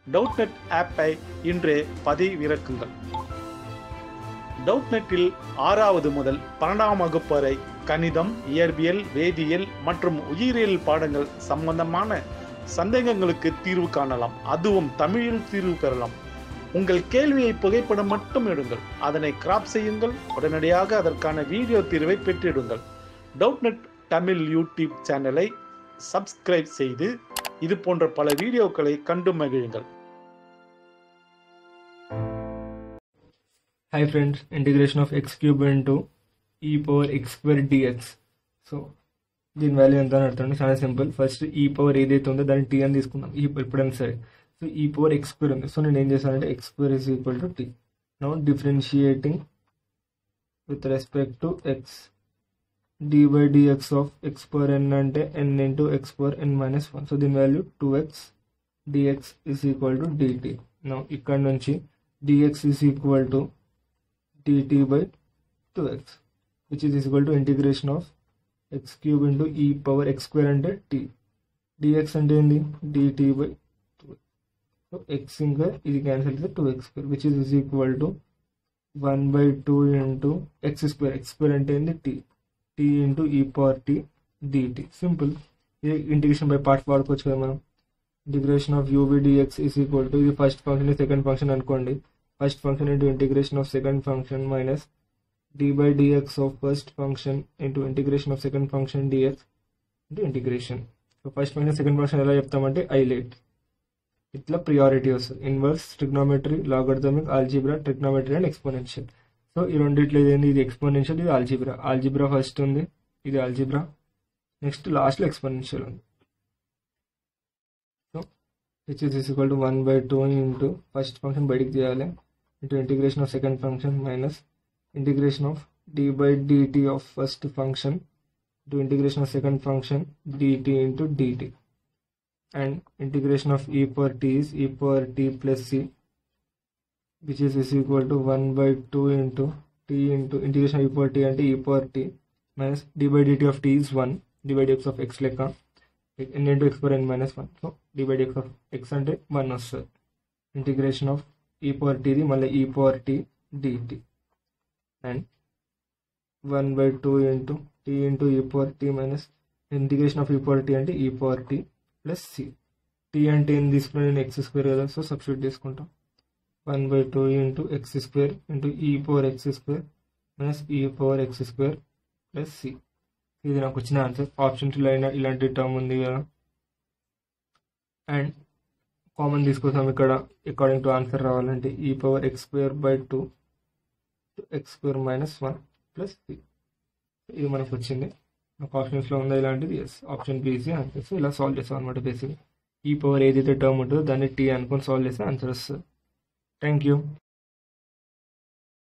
Doubt net ஆப்பை இன்றே பதிவிறக்குங்கள் doubt நெட்டில் ஆறாவது முதல் பன்னெண்டாம் வகுப்பு வரை கணிதம் இயற்பியல் வேதியியல் மற்றும் உயிரியல் பாடங்கள் சம்பந்தமான சந்தேகங்களுக்கு தீர்வு காணலாம் அதுவும் தமிழில் தீர்வு பெறலாம் உங்கள் கேள்வியை புகைப்படம் மட்டும் எடுங்கள் அதனை கிராப் செய்யுங்கள் உடனடியாக அதற்கான வீடியோ தீர்வை பெற்றிடுங்கள் டவுட் நெட் தமிழ் யூடியூப் சேனலை சப்ஸ்கிரைப் செய்து இது போன்ற பல வீடியோக்களை கண்டு மகிழுங்கள் Hi friends, integration of x cube into e power x square dx. So దీని వాల్యూ ఎంత అని అర్థం చాలా సింపుల్ ఫస్ట్ ఈ పవర్ ఏదైతే ఉందో దాన్ని టీ అని తీసుకుందాం ఈ ఎప్పుడైనా సరే సో ఈ పవర్ ఎక్స్ స్క్వేర్ ఉంది సో నేను ఏం చేశానంటే x square is equal to t no differentiating with respect to x dy dx of x power n అంటే n into x power n minus one so దీని value two x dx is equal to dt no ఇక్కడ నుంచి dx is equal to dt by 2x which is equal to integration of x cube into e power x square అంటే t dx అంటే ఏంది dt by 2x so x ఇంకా ఇది cancel అయితే 2x square which is is equal to 1 by 2 into x square x square అంటే ఏంది t t into e power t dt simple ఇది integration by parts వాడుకోవచ్చు కదా మనం integration of u v dx is equal to ఇది first function second function అనుకోండి first function into integration of second function minus d by dx of first function into integration of second function dx into integration so first function second function ఎలా చెప్తామంటే ILATE ఇట్లా priority వస్తుంది inverse trigonometry logarithmic algebra trigonometry and exponential so ఈ రెండిట్లో ఏంది ఇది exponential ఇది algebra algebra first ఉంది ఇది ఆల్జీబ్రా నెక్స్ట్ లాస్ట్లో ఎక్స్పోనెన్షియల్ ఉంది so which is equal to one by two into first function బయటికి చేయాలి into integration of second function minus integration of d by dt of first function to integration of second function dt into dt and integration of e power t is e power t plus c which is, is equal to 1 by 2 into t into integration of e power t and e power t minus d by dt of t is 1 d by dx of x leka n into x power n minus 1 so d by dx of x అంటే 1 వస్తుంది integration of e power టీది మళ్ళీ e power t dt and one by two into t into e power t minus integration of e power t అంటే e power t plus c t అంటే ఏం తీసుకున్నా నేను x square కదా so substitute తీసుకుంటాం one by two into x square into e power x square minus e power x square plus c ఇది నాకు వచ్చిన ఆన్సర్ ఆప్షన్స్లో అయినా ఇలాంటి టర్మ్ ఉంది కదా అండ్ కామన్ తీసుకొస్తాం ఇక్కడ అకార్డింగ్ టు ఆన్సర్ రావాలంటే e power x square by two x square minus one plus three ఇది మనకు వచ్చింది నాకు ఆప్షన్స్లో ఉందా ఇలాంటిది yes option B C answer so ఇలా సాల్వ్ చేస్తాం అనమాట బేసిక్గా ఈ పవర్ ఏదైతే టర్మ్ ఉంటుందో దాన్ని టీ అనుకొని సాల్వ్ చేస్తే ఆన్సర్ వస్తుంది థ్యాంక్ యూ